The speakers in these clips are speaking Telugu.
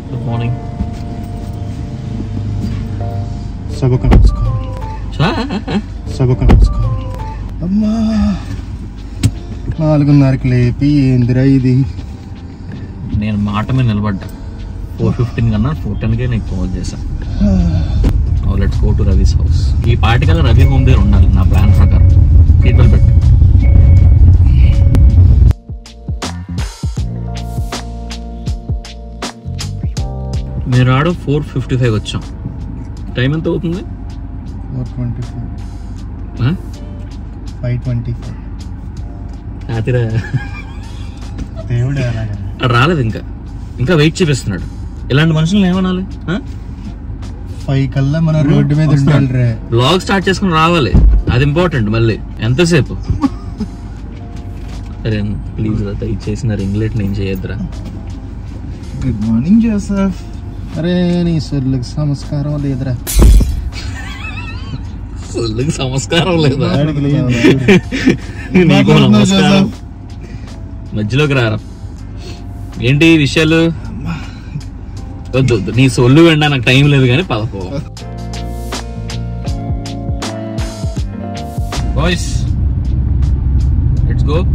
గుడ్ మార్నింగ్ సభకు నమస్కారం సభకు నమస్కారం అమ్మా నాలుగున్నరకి లేపి ఏందిరా ఇది నేను మాట మీద నిలబడ్డా ఫోర్ ఫిఫ్టీన్ కన్నా ఫోర్ టెన్కే నీకు కాల్ చేశాను let's go to Ravi's house ఈ పాటికల్లా రవి హోమ్ దగ్గర ఉండాలి నా ప్లాన్ ప్రకారం సీట్ బెల్ట్ పెట్టు మీరు ఆడు ఫోర్ ఫిఫ్టీ ఫైవ్ వచ్చాం టైం ఎంత అవుతుంది ఫోర్ ట్వంటీ ఫైవ్ ఆ? ఫైవ్ ట్వంటీ ఫైవ్ రాత్రి దేవుడు అలాగా రాలేదు ఇంకా ఇంకా వెయిట్ చూపిస్తున్నాడు ఇలాంటి మనుషులను ఏమనాలి ఫైవ్ కల్లా మనం రోడ్డు మీద ఉండాలి రే బ్లాగ్ స్టార్ట్ చేసుకుని రావాలి అది ఇంపార్టెంట్ మళ్ళీ ఎంతసేపు అరే ప్లీజ్ రా దయచేసి నా రింగ్లెట్ నేను చేయొద్దురా గుడ్ మార్నింగ్ జోసఫ్ అరే నీ సొల్లుకి సంస్కారం లేదురా సొల్లుకి సంస్కారం లేదా వాడికి లేదు. నీకు మాట్లాడుతున్నావు నమస్కారం జోసఫ్. మధ్యలోకి రారా ఏంటి ఈ విషయాలు వద్దు వద్దు నీ సొల్లు వెండా నాకు టైం లేదు కానీ పదపో boys let's go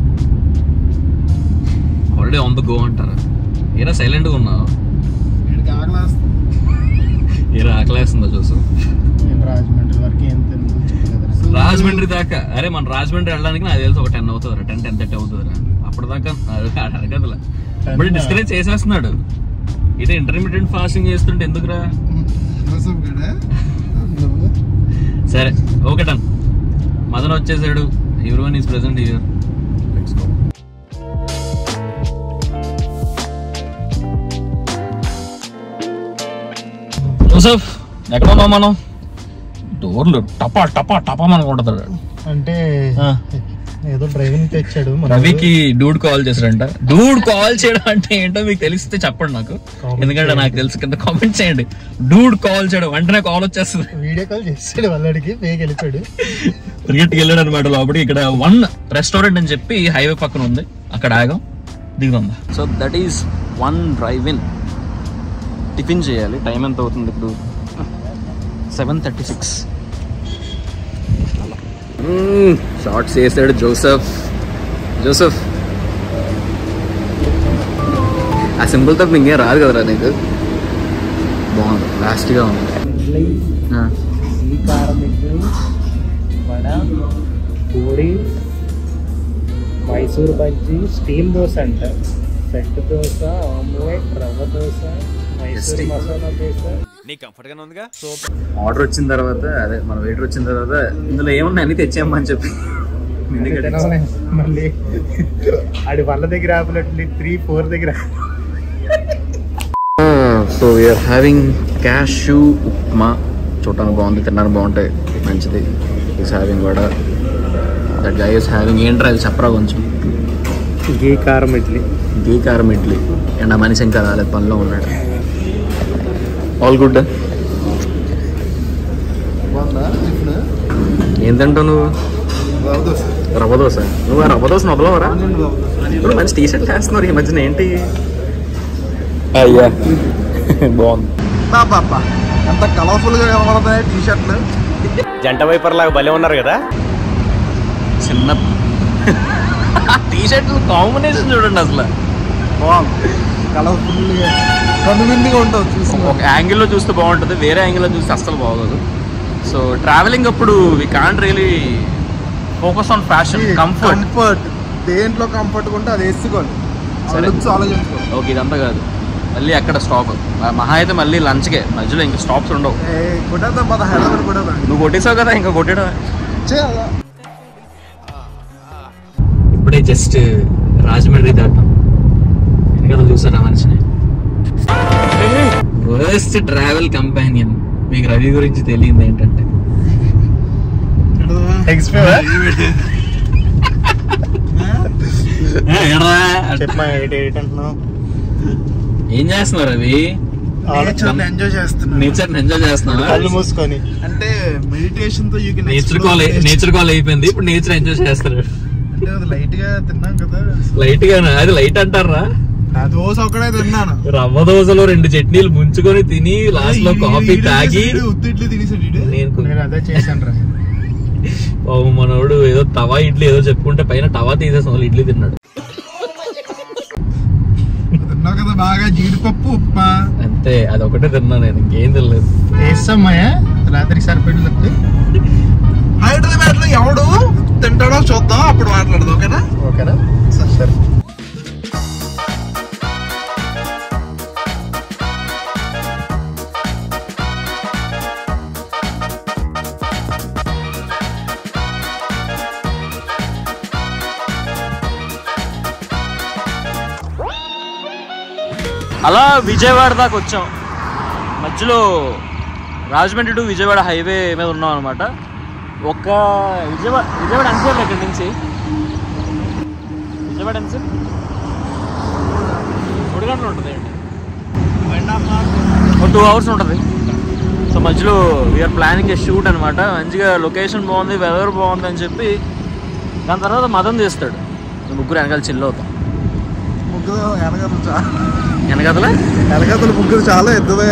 already on the go అంటారా ఏరా సైలెంట్గా ఉన్నావు వీడికి ఆకలేస్తుంది. ఏరా ఆకలేస్తుందో చూసు నేను రాజమండ్రి వరకు ఏం తెలియదు రాజమండ్రి దాకా అరే మన రాజమండ్రి వెళ్ళడానికి నాకు తెలిసి ఒక టెన్ అవుతుంది టెన్ టెన్ థర్టీ అవుతుంది అప్పటిదాకా అడగదులే ఇప్పుడు డిస్కరేజ్ చేసేస్తున్నాడు ఇదే ఇంటర్మీడియట్ ఫాస్టింగ్ చేస్తుంటే ఎందుకురా జోసఫ్ గడా నువ్వు సరే ఓకే డన్ మదన్ వచ్చేసాడు ఎవరి one is present here let's go Joseph ఎక్కడ ఉన్నాం మనం డోర్లు టపా టపా టపా మనకు ఉంటుందా అంటే ఏదో డ్రైవింగ్ తెచ్చాడు మన రవికి డూడ్ కాల్ చేశాడంట డూడ్ కాల్ చేయడం అంటే ఏంటో మీకు తెలిస్తే చెప్పండి నాకు Comment ఎందుకంటే నాకు తెలుసు కింద కామెంట్ చేయండి డూడ్ కాల్ చేయడం వెంటనే కాల్ వచ్చేస్తుంది వీడియో కాల్ చేసాడు వాళ్ళడికి పేకి వెళ్ళిపోయాడు క్రికెట్కి వెళ్ళాడు అనమాట లోపలికి ఇక్కడ వన్ రెస్టారెంట్ అని చెప్పి హైవే పక్కన ఉంది అక్కడ ఆగాం దిగుందా so that is one drive in tiffin చేయాలి టైం ఎంత అవుతుంది ఇప్పుడు సెవెన్ థర్టీ సిక్స్ షార్ట్స్ వేసాడు జోసఫ్ జోసఫ్ ఆ సింపుల్ తప్ప ఇంకేం రాదు కదరా నీకు బాగుంది లాస్ట్గా ఉంది ఆ. ఈ కారం ఇడ్లీ వడ పూరి మైసూర్ బజ్జీ స్టీమ్ దోశ అంట set dosa omelette rava dosa Mysore Tasty. Masala dosa order వచ్చిన తర్వాత అదే మన వెయిటర్ వచ్చిన తర్వాత ఇందులో ఏమన్నా అన్ని తెచ్చామని చెప్పి మీ దగ్గర తినాలి. మళ్ళీ ఆడి వాళ్ళ దగ్గర ఆపినట్టు త్రీ ఫోర్ దగ్గర so we're having cashew upma చూడటానికి బాగుంది తినడానికి బాగుంటాయి మంచిది ఈస్ హ్యావింగ్ కూడా దట్ గై ఈస్ హ్యావింగ్ ఏంట్రా అది చెప్పరా కొంచెం గీ కారం ఇడ్లీ గీ కారం ఇడ్లీ అండ్ ఆ మనిషి ఇంకా రాలేదు పనిలో ఉన్నాడు ఆల్ గుడ్ ఏం తింటావు నువ్వు రవ్వ దోశ నువ్వు ఆ రవ్వ దోశ వదలవరా ఇప్పుడు మంచి టీ షర్ట్లు వేస్తున్నారు ఈ మధ్యన ఏంటి అయ్యా బాగుంది బాబా ఎంత కలర్ఫుల్ గా కనబడుతున్నాయి టీ షర్ట్లు జంట వైపర్ లాగా భలే ఉన్నారు కదా చిన్న టీ షర్ట్లు కాంబినేషన్ చూడండి అసలు బాగుంది కలర్ఫుల్ గా కనువిందుగా ఉంటుంది చూసి ఒక యాంగిల్లో చూస్తే బాగుంటుంది వేరే యాంగిల్లో చూస్తే అస్సలు బాగోదు సో ట్రావెలింగ్ అప్పుడు we can't really focus on fashion comfort comfort దేంట్లో కంఫర్ట్ ఉంటే అది వేసుకోండి సరే. ఆలోచించి ఆలోచించుకోండి ఓకే ఇదంతా కాదు మళ్ళీ అక్కడ స్టాప్ మహా అయితే మళ్ళీ లంచ్కే మధ్యలో ఇంకా స్టాప్స్ ఉండవు ఏ, కొట్టేద్దాం పద హైదరాబాద్ కొట్టేద్దాం నువ్వు కొట్టేసావు కదా ఇంకా కొట్టడం చేయాలా ఇప్పుడే జస్ట్ రాజమండ్రి దాటాం వెనకాల చూసారు ఆ మనిషిని వర్స్ట్ ట్రావెల్ కంపానియన్ మీకు రవి గురించి తెలియంది ఏంటంటే చెప్పమా ఏంటి ఏంటంటున్నావు ఏం చేస్తున్నావు రవి నేచర్ ఎంజాయ్ చేస్తున్నా నేచర్ ఎంజాయ్ చేస్తున్నావా కళ్ళు మూసుకొని అంటే మెడిటేషన్ తో you can nature call nature call అయిపోయింది ఇప్పుడు నేచర్ ఎంజాయ్ చేస్తారు అంటే అది లైట్ గా తిన్నాం కదా లైట్ గా అది లైట్ అంటారా నా దోశ ఒక్కడే తిన్నాను రవ్వ దోశలో రెండు చట్నీలు ముంచుకొని తిని లాస్ట్ లో కాఫీ తాగి ఉత్తి ఇడ్లీ తినేసాడు ఈడు. నేను నేను అదే చేశాను రా పాపం మనోడు ఏదో తవా ఇడ్లీ ఏదో చెప్పుకుంటే పైన టవా తీసేసిన వాళ్ళు ఇడ్లీ తిన్నాడు తిన్నావు కదా బాగా జీడిపప్పు ఉప్మా అంతే అది ఒకటే తిన్నా నేను ఇంకేం తినలేదు వేస్తామయ్యా రాత్రికి సరిపెట్టి తప్పి హైదరాబాద్ లో ఎవడు తింటాడో చూద్దాం అప్పుడు మాట్లాడదాం ఓకేనా ఓకేనా సరే సరే అలా విజయవాడ దాకా వచ్చాం మధ్యలో రాజమండ్రి టు విజయవాడ హైవే మీద ఉన్నాం అనమాట ఒక విజయవాడ విజయవాడ ఎంతసేపు ఇక్కడి నుంచి విజయవాడ ఎంతసేపు మూడు గంటలు ఉంటుంది అండి ఒక టూ అవర్స్ ఉంటుంది సో మధ్యలో వీఆర్ ప్లానింగ్ ఏ షూట్ అనమాట మంచిగా లొకేషన్ బాగుంది వెదర్ బాగుంది అని చెప్పి దాని తర్వాత మదం తీస్తాడు ముగ్గురు వెనకాల చిల్ అవుతాం ముగ్గురు వెనకలు చాలా వెనకాతలే వెనకతలు ముగ్గురు చాలా ఎద్దువే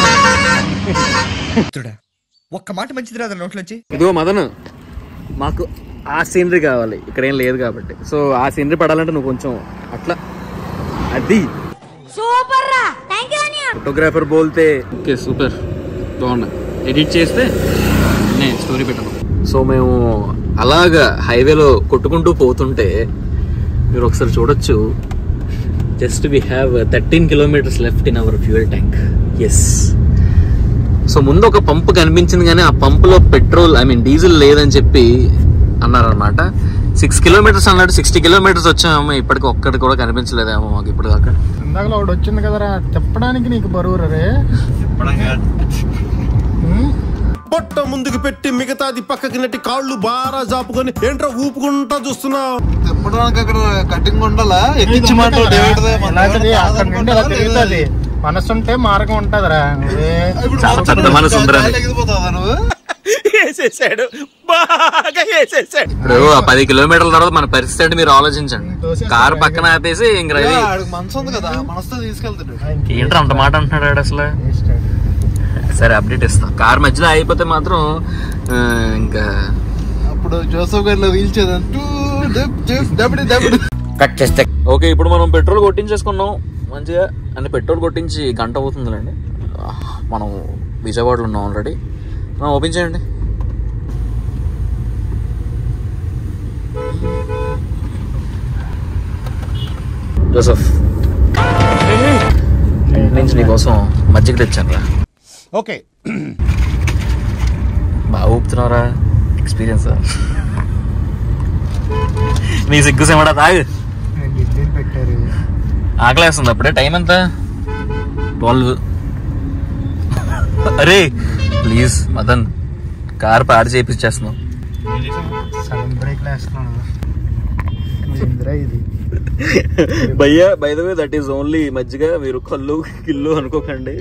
ఒక్క మాట మంచిది రాదు నోట్లోంచి ఇదిగో మదన్ మాకు ఆ సీనరీ కావాలి ఇక్కడ ఏం లేదు కాబట్టి సో ఆ సీనరీ పడాలంటే నువ్వు కొంచెం అట్లా అది సూపర్ రా థ్యాంక్ యూ అనియా ఫోటోగ్రాఫర్ బోల్తే ఓకే సూపర్ బాగున్నా ఎడిట్ చేస్తే నేను స్టోరీ పెట్టను సో మేము అలాగా హైవేలో కొట్టుకుంటూ పోతుంటే మీరు ఒకసారి చూడొచ్చు just we have thirteen kilometres left in our fuel tank yes so ముందు ఒక పంపు కనిపించింది కానీ ఆ పంపులో పెట్రోల్ ఐ మీన్ డీజిల్ లేదని చెప్పి అన్నారనమాట సిక్స్ కిలోమీటర్స్ అన్నాడు సిక్స్టీ కిలోమీటర్స్ వచ్చాము ఇప్పటికి ఒక్కటి కూడా కనిపించలేదేమో మాకు ఇప్పుడు దాకా ఇందాక ఒకటి వచ్చింది కదరా తిప్పడానికి నీకు బరువు రే పొట్ట ముందుకు పెట్టి మిగతాది పక్కకి నెట్టి కాళ్ళు బాగా జాపుకొని ఏంట్రా ఊపుకుంటా చూస్తున్నావు తిప్పడానికి అక్కడ కటింగ్ ఉండాలా ఎక్కించి మాట్లాడు ఇలాంటిది అక్కడ నుండి ఇలా తిరుగుతుంది మనసు ఉంటే మార్గం ఉంటదిరా నువ్వే చాలా పెద్ద మనసు ఉందిరా నీకు. ఎగిరిపోతావా నువ్వు వేసేసాడు బాగా వేసేసాడు ఇప్పుడు ఆ పది కిలోమీటర్ల తర్వాత మన పరిస్థితి అంటే మీరు ఆలోచించండి కారు పక్కన ఆపేసి ఇంక రవి ఆడికి మనసు ఉంది కదా మనసుతో తీసుకెళ్తాడు ఏంట్రా అంత మాట అంటున్నాడు ఆడు అసలు సరే అప్డేట్ ఇస్తా కార్ మధ్యలో అయిపోతే మాత్రం ఆ, ఇంకా అప్పుడు జోసఫ్ గారిలో వీల్చేదంటూ దబడి దబడి ఓకే ఇప్పుడు మనం పెట్రోల్ కొట్టించేసుకున్నాం మంచిగా అంటే పెట్రోల్ కొట్టించి గంట అవుతుందిలేండి ఆ, మనం విజయవాడలో ఉన్నాం ఆల్రెడీ మనం ఓపెన్ చేయండి జోసఫ్ నుంచి నీకోసం మజ్జిగ తెచ్చాను రా ఓకే బాగా ఊపుతున్నారా ఎక్స్పీరియన్స్ నీ సిగ్గు సేమడా తాగు గిడ్డీలు పెట్టారు ఆకలేస్తుంది అప్పుడే టైం ఎంత ట్వెల్వ్ అరే ప్లీజ్ మదన్ కార్ పాడు చేపించేస్తున్నాం సడన్ బ్రేక్ వేస్తున్నాను ఏందిరా ఇది భయ్యా by the way that is only మజ్జిగ మీరు కళ్ళు కిల్లు అనుకోకండి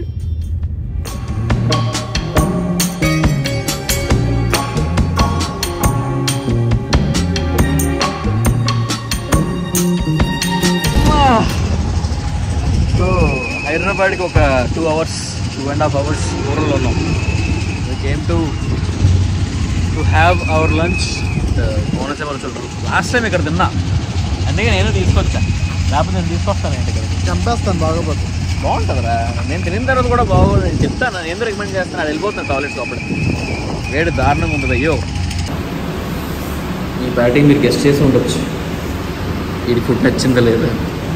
సో హైదరాబాద్కి ఒక two hours two and half hours దూరంలో ఉన్నాం came to to have our lunch Konaseema రుచులు లాస్ట్ టైం ఇక్కడ తిన్నా అందుకే నేను తీసుకొచ్చా లేకపోతే నేను తీసుకొస్తాను ఏంటి ఇక్కడ చంపేస్తాను బాగోపోతుంది బాగుంటుందిరా నేను తినిన తర్వాత కూడా బాగోదు నేను చెప్తాను నేను ఎందుకు రికమెండ్ చేస్తాను అది వెళ్ళిపోతున్నాను టాయిలెట్స్ లోపల వేడి దారుణంగా ఉంది అయ్యో మీ బ్యాటింగ్ మీరు గెస్ట్ చేసి ఉండొచ్చు ఇది ఫుడ్ నచ్చిందా లేదా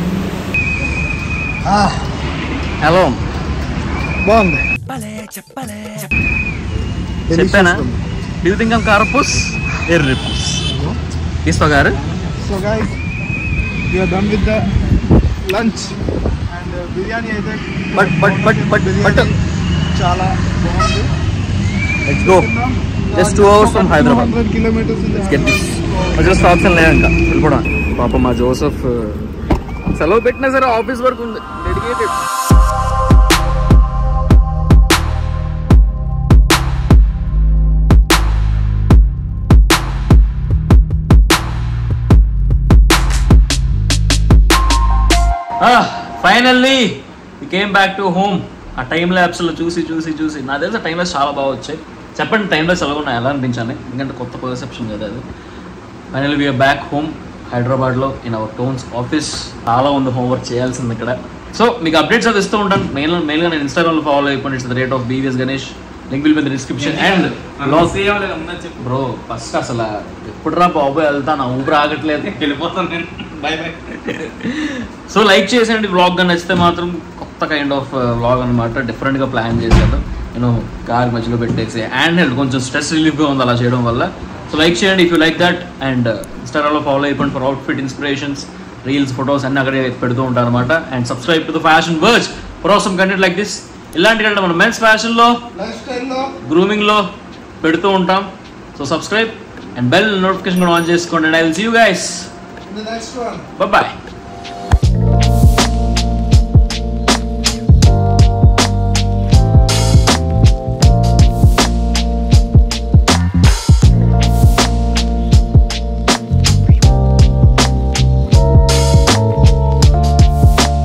హలో బాగుంది చెప్పానా డూ థింక్ ఐమ్ కారపూస్ ఎర్రిపూస్ తీసుకో గారు so guys you're done with the lunch and biryani అయితే but but but but but చాలా బాగుంది let's go just two hours from Hyderabad hundred kilometres get this మధ్యలో స్టాప్స్ ఏం లేవు ఇంకా వెళ్ళిపోవడం పాప మా జోసఫ్ సెలవు పెట్టినా సరే ఆఫీస్ వర్క్ ఉంది dedicated finally came back to home ఆ టైం ల్యాబ్స్లో చూసి చూసి చూసి నా తెలిసి టైం ల్యాబ్స్ చాలా బాగా వచ్చాయి చెప్పండి టైం ల్యాబ్స్ ఎలా ఉన్నాయి ఎలా అనిపించాలి ఎందుకంటే కొత్త పర్సెప్షన్ కదా అది ఫైనల్ వీఆర్ బ్యాక్ హోమ్ హైదరాబాద్లో ఇన్ అవర్ టోన్స్ ఆఫీస్ చాలా ఉంది హోంవర్క్ చేయాల్సింది ఇక్కడ సో మీకు అప్డేట్స్ అది ఇస్తూ ఉంటాను మెయిన్ మెయిన్గా నేను ఇన్స్టాగ్రామ్లో ఫాలో అయిపోయింది it's the rate of BVS Ganesh link will be description and bro first అసలు ఎప్పుడు రా బాబు వెళ్తాను ఊపిరి ఆగట్లేదు వెళ్ళిపోతాను నేను బై బై సో లైక్ చేసేయండి వ్లాగ్ గా నచ్చితే మాత్రం కొత్త కైండ్ ఆఫ్ వ్లాగ్ అనమాట డిఫరెంట్ గా ప్లాన్ చేశాను నేను కార్ మధ్యలో పెట్టేసి అండ్ హెల్డ్ కొంచెం స్ట్రెస్ రిలీఫ్ గా ఉంది అలా చేయడం వల్ల సో లైక్ చేయండి if you like that and Instagram లో ఫాలో అయిపోండి for outfit inspirations reels photos అన్ని అక్కడే పెడుతూ ఉంటారు అనమాట and subscribe to the fashion verse for awesome content like this ఇలాంటి కంటే మనం మెన్స్ ఫ్యాషన్ లో లైఫ్ స్టైల్లో గ్రూమింగ్ లో పెడుతూ ఉంటాం so subscribe and bell notification కూడా ఆన్ చేసుకోండి and I will see you guys the next one bye